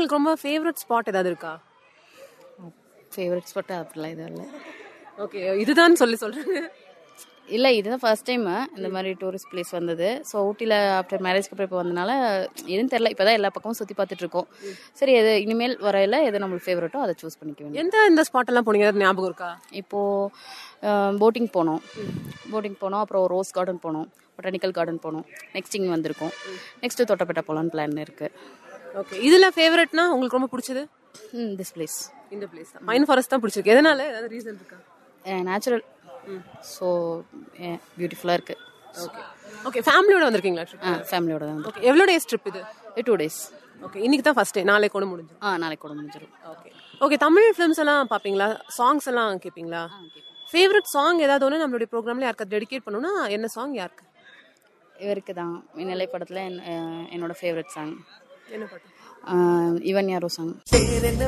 உங்களுக்கு ரொம்ப favourite spot ஏதாவது இருக்கா ஃபேவரட் ஸ்பாட் அப்படிலாம் எதுவும் இல்லை ஓகே இதுதான் சொல்லி சொல்றாங்க இல்லை இதுதான் ஃபர்ஸ்ட் டைம் இந்த மாதிரி டூரிஸ்ட் பிளேஸ் வந்தது ஸோ ஊட்டியில் ஆஃப்டர் மேரேஜ்க்கு அப்புறம் இப்போ வந்தனால எதுவும் தெரில இப்போ தான் எல்லா பக்கமும் சுற்றி பார்த்துட்டு இருக்கோம் சரி எது இனிமேல் வரையில எது நம்மளுக்கு ஃபேவரட்டோ அதை சூஸ் பண்ணிக்க வேண்டியது எந்த இந்த ஸ்பாட் எல்லாம் போனீங்க ஏதாவது ஞாபகம் இருக்கா இப்போது போட்டிங் போனோம் போட்டிங் போனோம் அப்புறம் ரோஸ் கார்டன் போனோம் பொட்டானிக்கல் கார்டன் போனோம் நெக்ஸ்ட் இங்கே வந்திருக்கோம் நெக்ஸ்ட்டு தொட்டப்பேட்டை போகலான்னு பிளான் இருக்குது ஓகே இதுல ஃபேவரட்னா உங்களுக்கு ரொம்ப பிடிச்சது திஸ் பிளேஸ் இந்த பிளேஸ் தான் பைன் ஃபாரஸ்ட் தான் பிடிச்சிருக்கு எதனால ஏதாவது ரீசன் இருக்கா நேச்சுரல் ஸோ பியூட்டிஃபுல்லாக இருக்குது ஓகே ஓகே ஃபேமிலியோட வந்திருக்கீங்களா ட்ரிப் ஆ ஃபேமிலியோட தான் ஓகே எவ்வளோ டேஸ் ட்ரிப் இது டூ டேஸ் ஓகே இன்னைக்கு தான் ஃபர்ஸ்ட் டே நாளை கூட முடிஞ்சு ஆ நாளைக்கு கூட முடிஞ்சிடும் ஓகே ஓகே தமிழ் ஃபிலிம்ஸ் எல்லாம் பார்ப்பீங்களா சாங்ஸ் எல்லாம் கேட்பீங்களா ஃபேவரட் சாங் ஏதாவது ஒன்று நம்மளுடைய ப்ரோக்ராம்ல யாருக்கு டெடிகேட் பண்ணணும்னா என்ன சாங் யாருக்கு இவருக்கு தான் நிலை படத்தில் என்னோட ஃபேவரட் சாங் என்ன பாட்டு இவன் யாரோ சாங்